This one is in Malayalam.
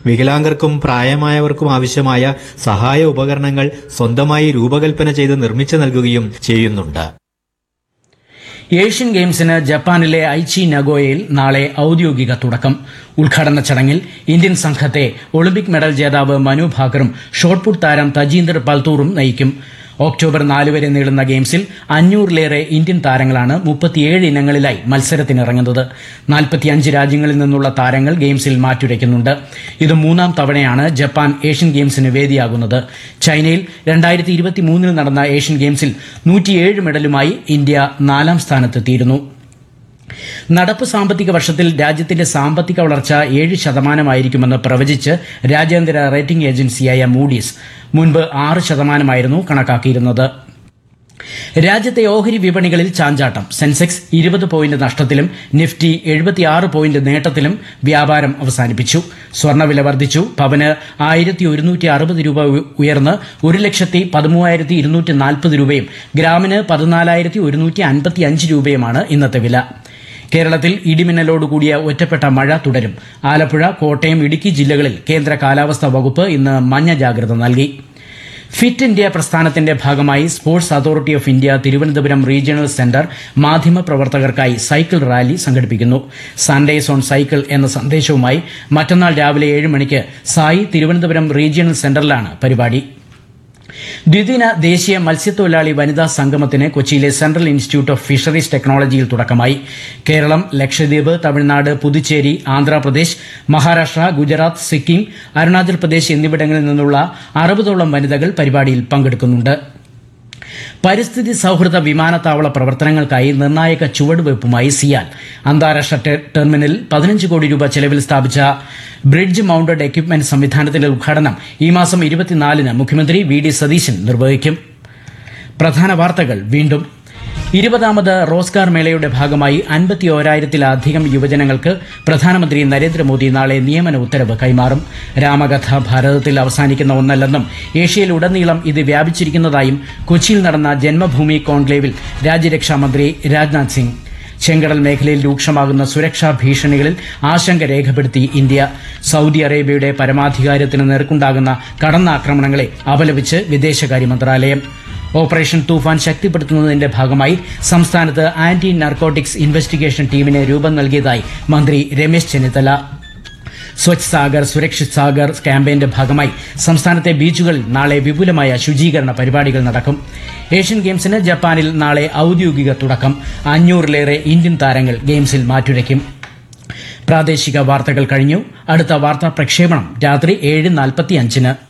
വികലാംഗർക്കും പ്രായമായവർക്കും ആവശ്യമായ സഹായ ഉപകരണങ്ങൾ സ്വന്തമായി രൂപകൽപ്പന ചെയ്ത് നിർമ്മിച്ചു നൽകുകയും ചെയ്യുന്നുണ്ട് ഏഷ്യൻ ഗെയിംസിന് ജപ്പാനിലെ ഐച്ചി നഗോയയിൽ നാളെ ഔദ്യോഗിക തുടക്കം ഉദ്ഘാടന ചടങ്ങിൽ ഇന്ത്യൻ സംഘത്തെ ഒളിമ്പിക് മെഡൽ ജേതാവ് മനു ഭാക്കറും ഷോട്ട്പുട്ട് താരം തജീന്ദർ പൽത്തൂറും നയിക്കും ഒക്ടോബർ നാല് വരെ നീളുന്ന ഗെയിംസിൽ അഞ്ഞൂറിലേറെ ഇന്ത്യൻ താരങ്ങളാണ് മുപ്പത്തിയേഴ് ഇനങ്ങളിലായി മത്സരത്തിനിറങ്ങുന്നത് നാൽപ്പത്തിയഞ്ച് രാജ്യങ്ങളിൽ നിന്നുള്ള താരങ്ങൾ ഗെയിംസിൽ മാറ്റുരയ്ക്കുന്നുണ്ട് ഇത് മൂന്നാം തവണയാണ് ജപ്പാൻ ഏഷ്യൻ ഗെയിംസിന് വേദിയാകുന്നത് ചൈനയിൽ രണ്ടായിരത്തി ഇരുപത്തിമൂന്നിൽ നടന്ന ഏഷ്യൻ ഗെയിംസിൽ നൂറ്റിയേഴ് മെഡലുമായി ഇന്ത്യ നാലാം സ്ഥാനത്തെത്തിയിരുന്നു നടപ്പ് സാമ്പത്തിക വർഷത്തിൽ രാജ്യത്തിന്റെ സാമ്പത്തിക വളർച്ച ഏഴ് ശതമാനമായിരിക്കുമെന്ന് പ്രവചിച്ച് രാജ്യാന്തര റേറ്റിംഗ് ഏജൻസിയായ മൂഡീസ് മുൻപ് ആറ് ശതമാനമായിരുന്നു കണക്കാക്കിയിരുന്നത് രാജ്യത്തെ ഓഹരി വിപണികളിൽ ചാഞ്ചാട്ടം സെൻസെക്സ് ഇരുപത് പോയിന്റ് നഷ്ടത്തിലും നിഫ്റ്റി എഴുപത്തിയാറ് പോയിന്റ് നേട്ടത്തിലും വ്യാപാരം അവസാനിപ്പിച്ചു സ്വർണ്ണവില വർദ്ധിച്ചു പവന് ആയിരത്തി ഒരുന്നൂറ്റി അറുപത് രൂപ ഉ- ഉയർന്ന് ഒരു ലക്ഷത്തി പതിമൂവായിരത്തി ഇരുന്നൂറ്റി നാൽപ്പത് രൂപയും ഗ്രാമിന് പതിനാലായിരത്തി ഒരുന്നൂറ്റി അൻപത്തി അഞ്ച് രൂപയുമാണ് ഇന്നത്തെ വില കേരളത്തിൽ ഇടിമിന്നലോടുകൂടിയ ഒറ്റപ്പെട്ട മഴ തുടരും ആലപ്പുഴ കോട്ടയം ഇടുക്കി ജില്ലകളിൽ കേന്ദ്ര കാലാവസ്ഥാ വകുപ്പ് ഇന്ന് മഞ്ഞ ജാഗ്രത നൽകി ഫിറ്റ് ഇന്ത്യ പ്രസ്ഥാനത്തിന്റെ ഭാഗമായി sports authority of India Thiruvananthapuram regional centre മാധ്യമപ്രവർത്തകർക്കായി സൈക്കിൾ റാലി സംഘടിപ്പിക്കുന്നു സൺഡേസ് ഓൺ സൈക്കിൾ എന്ന സന്ദേശവുമായി മറ്റന്നാൾ രാവിലെ ഏഴ് മണിക്ക് സായി തിരുവനന്തപുരം റീജിയണൽ സെന്ററിലാണ് പരിപാടി ദ്വിദിന ദേശീയ മത്സ്യത്തൊഴിലാളി വനിതാ സംഗമത്തിന് കൊച്ചിയിലെ സെൻട്രൽ ഇൻസ്റ്റിറ്റ്യൂട്ട് ഓഫ് ഫിഷറീസ് ടെക്നോളജിയിൽ തുടക്കമായി കേരളം ലക്ഷദ്വീപ് തമിഴ്നാട് പുതുച്ചേരി ആന്ധ്രാപ്രദേശ് മഹാരാഷ്ട്ര ഗുജറാത്ത് സിക്കിം അരുണാചൽ പ്രദേശ് എന്നിവിടങ്ങളിൽ നിന്നുള്ള അറുപതോളം വനിതകൾ പരിപാടിയിൽ പങ്കെടുക്കുന്നുണ്ട് പരിസ്ഥിതി സൌഹൃദ വിമാനത്താവള പ്രവർത്തനങ്ങൾക്കായി നിർണായക ചുവടുവയ്പുമായി സിയാൽ അന്താരാഷ്ട്ര ടെ- ടെർമിനലിൽ പതിനഞ്ച് കോടി രൂപ ചെലവിൽ സ്ഥാപിച്ച ബ്രിഡ്ജ് മൌണ്ടഡ് എക്യുപ്മെന്റ് സംവിധാനത്തിന്റെ ഉദ്ഘാടനം ഈ മാസം ഇരുപത്തിനാലിന് മുഖ്യമന്ത്രി വി ഡി സതീശൻ നിർവഹിക്കും പ്രധാന വാർത്തകൾ വീണ്ടും ഇരുപതാമത് റോസ്ഗാർ മേളയുടെ ഭാഗമായി അൻപത്തി ഓരായിരത്തിലധികം യുവജനങ്ങൾക്ക് പ്രധാനമന്ത്രി നരേന്ദ്രമോദി നാളെ നിയമന ഉത്തരവ് കൈമാറും രാമകഥ ഭാരതത്തിൽ അവസാനിക്കുന്ന ഒന്നല്ലെന്നും ഏഷ്യയിലുടനീളം ഇത് വ്യാപിച്ചിരിക്കുന്നതായും കൊച്ചിയിൽ നടന്ന ജന്മഭൂമി കോൺക്ലേവിൽ രാജ്യരക്ഷാമന്ത്രി രാജ്നാഥ് സിംഗ് ചെങ്കടൽ മേഖലയിൽ രൂക്ഷമാകുന്ന സുരക്ഷാ ഭീഷണികളിൽ ആശങ്ക രേഖപ്പെടുത്തി ഇന്ത്യ സൌദി അറേബ്യയുടെ പരമാധികാരത്തിന് നേർക്കുണ്ടാകുന്ന കടന്നാക്രമണങ്ങളെ അപലപിച്ച് വിദേശകാര്യ മന്ത്രാലയം ഓപ്പറേഷൻ തൂഫാൻ ശക്തിപ്പെടുത്തുന്നതിന്റെ ഭാഗമായി സംസ്ഥാനത്ത് ആന്റി നാർക്കോട്ടിക്സ് ഇൻവെസ്റ്റിഗേഷൻ ടീമിന് രൂപം നൽകിയതായി മന്ത്രി രമേശ് ചെന്നിത്തല സ്വച്ഛ് സാഗർ സുരക്ഷിത് സാഗർ ക്യാമ്പയിന്റെ ഭാഗമായി സംസ്ഥാനത്തെ ബീച്ചുകളിൽ നാളെ വിപുലമായ ശുചീകരണ പരിപാടികൾ നടക്കും ഏഷ്യൻ ഗെയിംസിന് ജപ്പാനിൽ നാളെ ഔദ്യോഗിക തുടക്കം അഞ്ഞൂറിലേറെ ഇന്ത്യൻ താരങ്ങൾ ഗെയിംസിൽ മാറ്റുരയ്ക്കും പ്രാദേശിക വാർത്തകൾ കഴിഞ്ഞു അടുത്ത വാർത്താ പ്രക്ഷേപണം രാത്രി ഏഴ് നാൽപ്പത്തി അഞ്ചിന്